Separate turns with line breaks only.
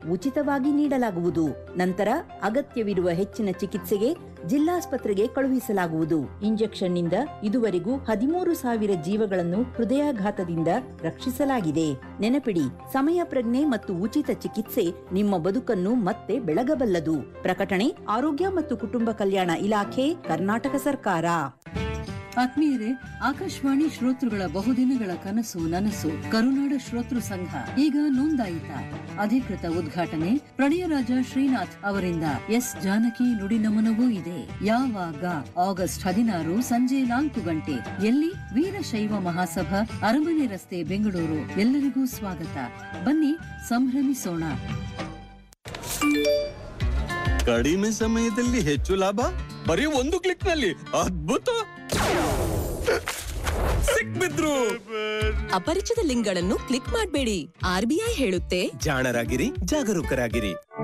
ಉಚಿತವಾಗಿ ನೀಡಲಾಗುವುದು ನಂತರ ಅಗತ್ಯವಿರುವ ಹೆಚ್ಚಿನ ಚಿಕಿತ್ಸೆಗೆ ಜಿಲ್ಲಾಸ್ಪತ್ರೆಗೆ ಕಳುಹಿಸಲಾಗುವುದು ಇಂಜೆಕ್ಷನ್ನಿಂದ ಇದುವರೆಗೂ ಹದಿಮೂರು ಸಾವಿರ ಜೀವಗಳನ್ನು ಹೃದಯಾಘಾತದಿಂದ ರಕ್ಷಿಸಲಾಗಿದೆ ನೆನಪಿಡಿ ಸಮಯ ಪ್ರಜ್ಞೆ ಮತ್ತು ಉಚಿತ ಚಿಕಿತ್ಸೆ ನಿಮ್ಮ ಬದುಕನ್ನು ಮತ್ತೆ ಬೆಳಗಬಲ್ಲದು ಪ್ರಕಟಣೆ ಆರೋಗ್ಯ ಮತ್ತು ಕುಟುಂಬ ಕಲ್ಯಾಣ ಇಲಾಖೆ ಕರ್ನಾಟಕ ಸರ್ಕಾರ
ಆತ್ಮೀಯರೇ ಆಕಾಶವಾಣಿ ಶ್ರೋತೃಗಳ ಬಹುದಿನಗಳ ಕನಸು ನನಸು ಕರುನಾಡ ಶ್ರೋತೃ ಸಂಘ ಈಗ ನೋಂದಾಯಿತ ಅಧಿಕೃತ ಉದ್ಘಾಟನೆ ಪ್ರಣಯರಾಜ ಶ್ರೀನಾಥ್ ಅವರಿಂದ ಎಸ್ ಜಾನಕಿ ನುಡಿ ನಮನವೂ ಇದೆ ಯಾವಾಗ ಆಗಸ್ಟ್ ಹದಿನಾರು ಸಂಜೆ ನಾಲ್ಕು ಗಂಟೆ ಎಲ್ಲಿ ವೀರಶೈವ ಮಹಾಸಭಾ ಅರಮನೆ ರಸ್ತೆ ಬೆಂಗಳೂರು ಎಲ್ಲರಿಗೂ ಸ್ವಾಗತ ಬನ್ನಿ ಸಂಭ್ರಮಿಸೋಣ
ಕಡಿಮೆ ಸಮಯದಲ್ಲಿ ಹೆಚ್ಚು ಲಾಭ ಬರೀ ಒಂದು ಕ್ಲಿಕ್ ನಲ್ಲಿ ಅದ್ಭುತ ಸಿಕ್ಬಿದ್ರು
ಅಪರಿಚಿತ ಲಿಂಕ್ಗಳನ್ನು ಕ್ಲಿಕ್ ಮಾಡಬೇಡಿ ಆರ್ಬಿಐ ಹೇಳುತ್ತೆ
ಜಾಣರಾಗಿರಿ ಜಾಗರೂಕರಾಗಿರಿ